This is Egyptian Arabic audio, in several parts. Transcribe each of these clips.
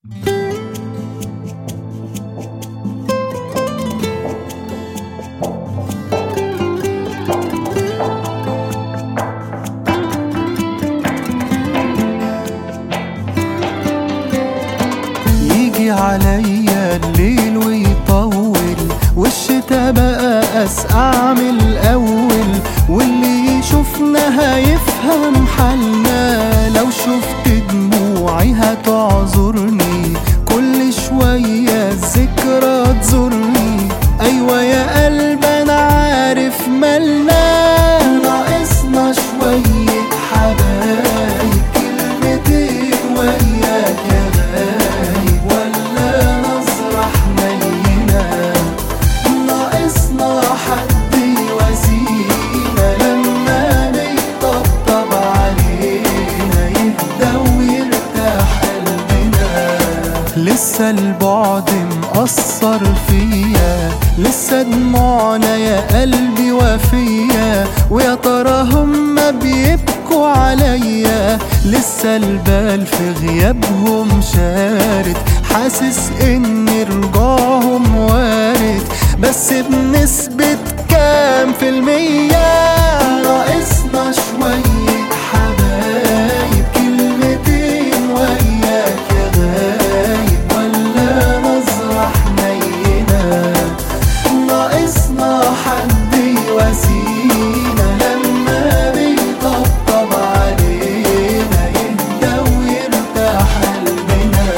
يجي عليا الليل ويطول والشتا بقى أسقع من الأول واللي يشوفنا هيفهم حالنا لو شفت دموعي هتعذرني كل شوية الذكرى تزورني أيوة يا قلب أنا عارف مالنا ناقصنا شوية حبايب كلمتين وياك يا غايب ولا نظرة حنينة ناقصنا حد يواسينا لما بيطبطب علينا يهدى ويرتاح قلبنا لسه البعد مأثر فيا لسه دموعنا يا قلبي وفيا ويا ترى هما بيبكوا عليا لسه البال في غيابهم شارد حاسس ان رجوعهم وارد بس بنسبة كام في المية ناقصنا شوية حبايب كلمتين وياك يا غايب ولا نظرة حنينة ناقصنا حد يواسينا لما بيطبطب علينا يهدى ويرتاح قلبنا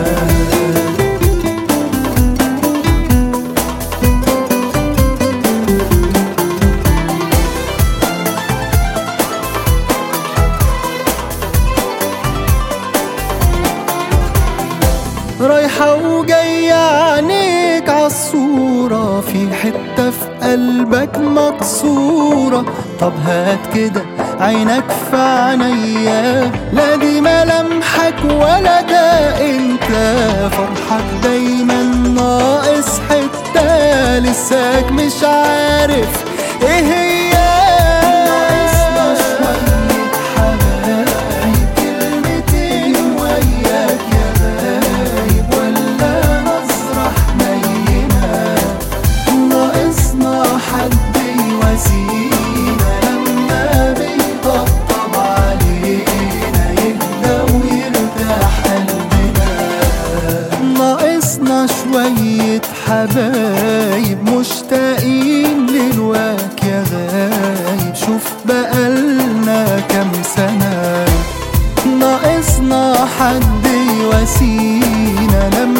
رايحة وجاية عينيك عالصورة في حتة في قلبك مكسورة طب هات كده عينك في عينيا لا دي ملامحك ولا ده انت فرحك دايما ناقص حتة لساك مش عارف ايه هي ناقصنا شوية حبايب كلمتين وياك يا غايب ولا نظرة حنينة ناقصنا حد يواسينا لما بيطبطب علينا يهدى ويرتاح قلبنا ناقصنا شوية حبايب مشتاقين للواك يا غايب شوف بقالنا كام سنة ناقصنا حد يواسينا لما